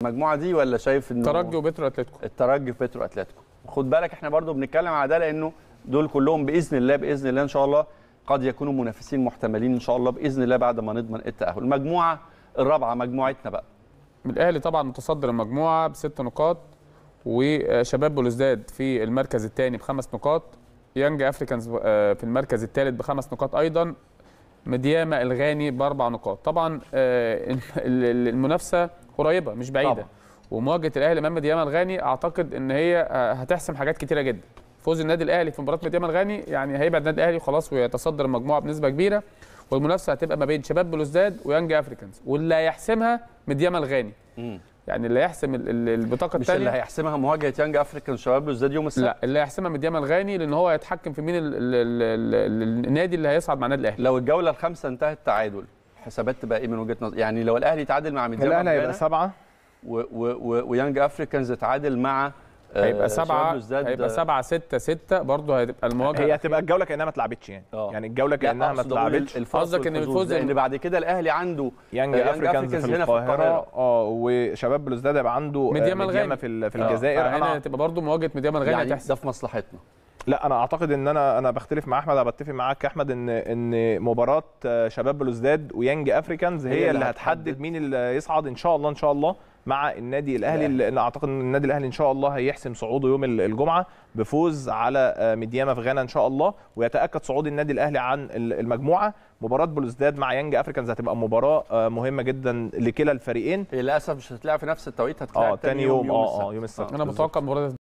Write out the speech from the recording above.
المجموعه دي ولا شايف انه ترجي وبترو اتلتيكو الترجي في بترو اتلتيكو خد بالك احنا برضو بنتكلم على ده لانه دول كلهم باذن الله باذن الله ان شاء الله قد يكونوا منافسين محتملين ان شاء الله باذن الله بعد ما نضمن التاهل المجموعه الرابعه مجموعتنا بقى الاهلي طبعا متصدر المجموعه بست نقاط وشباب بلوزداد في المركز الثاني بخمس نقاط يانج افريكانز آه، في المركز الثالث بخمس نقاط ايضا مدياما الغاني باربع نقاط طبعا آه، ال- ال- المنافسه قريبه مش بعيده طبعاً. ومواجهه الاهلي امام مدياما الغاني اعتقد ان هي آه، هتحسم حاجات كتيره جدا فوز النادي الاهلي في مباراه مدياما الغاني يعني هيبعد النادي الاهلي خلاص ويتصدر المجموعه بنسبه كبيره والمنافسه هتبقى ما بين شباب بلوزداد ويانج افريكانز واللي هيحسمها مدياما الغاني مم. يعني اللي هيحسم ال- ال- البطاقه مش اللي الثانيه هيحسمها مواجهه يانج افريكان شباب بلوزداد يوم السبت لا اللي هيحسمها مدياما الغاني لان هو هيتحكم في مين ال ال ال ال النادي اللي هيصعد مع النادي الاهلي لو الجوله الخامسه انتهت تعادل حسابات تبقى ايه من وجهه نظر يعني لو الاهلي تعادل مع ميدياما الاهلي هيبقى الغانا سبعه و- و- و- ويانج افريكانز تعادل مع آه، هيبقى شباب سبعة بلوزداد. هيبقى سبعة ستة ستة برضه هيبقى المواجهة هي هتبقى الجوله كانها ما اتلعبتش يعني آه. يعني الجوله لا، كانها ما أقصد أقول اتلعبتش الفرص قصدك إن والحظوظ، الفوز لان بعد كده الاهلي عنده يانج آه، يانج افريكانز أفريكانز في هنا في القاهره القاهرة. اه وشباب بلوزداد هيبقى عنده آه، ميدياما الغاني. ميدياما في ال- في آه، الجزائر فهنا انا تبقى برضه مواجهة مدياما الغاني يعني هتحسم ده في مصلحتنا لا انا اعتقد ان انا انا بختلف مع احمد انا بتفق معاك يا احمد ان ان مباراه آه، شباب بلوزداد ويانج افريكانز هي, هي اللي اللي هتحدد. هتحدد مين اللي يصعد ان شاء الله ان شاء الله مع النادي الاهلي الأهلي. لان اعتقد ان النادي الاهلي ان شاء الله هيحسم صعوده يوم ال- الجمعه بفوز على آه، ميدياما في غانا ان شاء الله ويتاكد صعود النادي الاهلي عن ال- المجموعه مباراه بلوزداد مع يانج افريكانز هتبقى مباراه آه، مهمه جدا لكلا الفريقين هي للاسف مش هتتلعب في نفس التوقيت هتتلعب اه تاني يوم السبت. اه اه يوم السبت انا بالظبط. متوقع المباراة